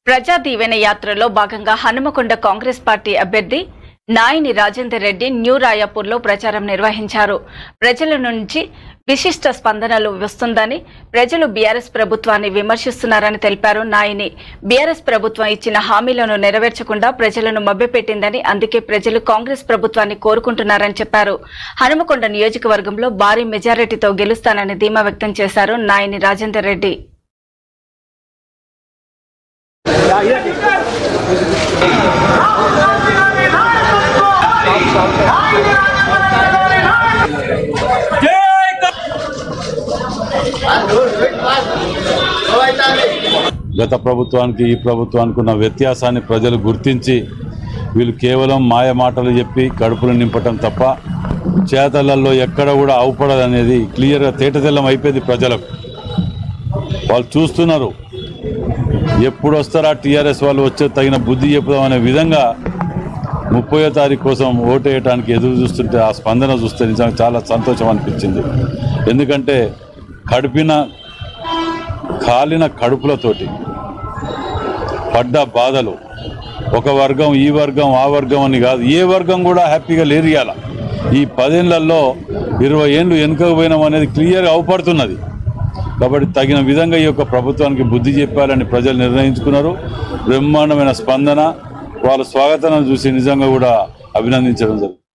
ప్రజా దీవెన యాత్రలో భాగంగా హనుమకొండ కాంగ్రెస్ పార్టీ అభ్యర్థి నాయిని రాజేందర్ రెడ్డి న్యూ రాయాపూర్లో ప్రచారం నిర్వహించారు ప్రజల నుంచి విశిష్ట స్పందనలు వస్తుందని ప్రజలు బీఆర్ఎస్ ప్రభుత్వాన్ని విమర్శిస్తున్నారని తెలిపారు నాయిని బీఆర్ఎస్ ప్రభుత్వం ఇచ్చిన హామీలను నెరవేర్చకుండా ప్రజలను మభ్యపెట్టిందని అందుకే ప్రజలు కాంగ్రెస్ ప్రభుత్వాన్ని కోరుకుంటున్నారని చెప్పారు హనుమకొండ నియోజకవర్గంలో భారీ మెజారిటీతో గెలుస్తానని ధీమా వ్యక్తం చేశారు నాయిని రాజేందర్ రెడ్డి గత ప్రభుత్వానికి ఈ ప్రభుత్వానికి ఉన్న వ్యత్యాసాన్ని ప్రజలు గుర్తించి వీళ్ళు కేవలం మాయ మాటలు చెప్పి కడుపులు నింపటం తప్ప చేతలలో ఎక్కడ కూడా అవపడదనేది క్లియర్గా తేటతెల్లం అయిపోయింది ప్రజలకు వాళ్ళు చూస్తున్నారు ఎప్పుడు వస్తారా టీఆర్ఎస్ వాళ్ళు వచ్చే తగిన బుద్ధి చెప్పుదామనే విధంగా ముప్పయో తారీఖు కోసం ఓటు వేయడానికి ఎదురు చూస్తుంటే ఆ స్పందన చూస్తే నిజంగా చాలా సంతోషం అనిపించింది ఎందుకంటే కడిపిన కాలిన కడుపులతోటి పడ్డ బాధలు ఒక వర్గం ఈ వర్గం ఆ వర్గం అని కాదు ఏ వర్గం కూడా హ్యాపీగా లేరు ఇవాళ ఈ పదేళ్లలో ఇరవై ఏళ్ళు వెనుకకు పోయినాం అనేది క్లియర్గా అవపడుతున్నది కాబట్టి తగిన విధంగా ఈ యొక్క ప్రభుత్వానికి బుద్ధి చెప్పాలని ప్రజలు నిర్ణయించుకున్నారు బ్రహ్మాండమైన స్పందన వాళ్ళ స్వాగతాన్ని చూసి నిజంగా కూడా అభినందించడం జరుగుతుంది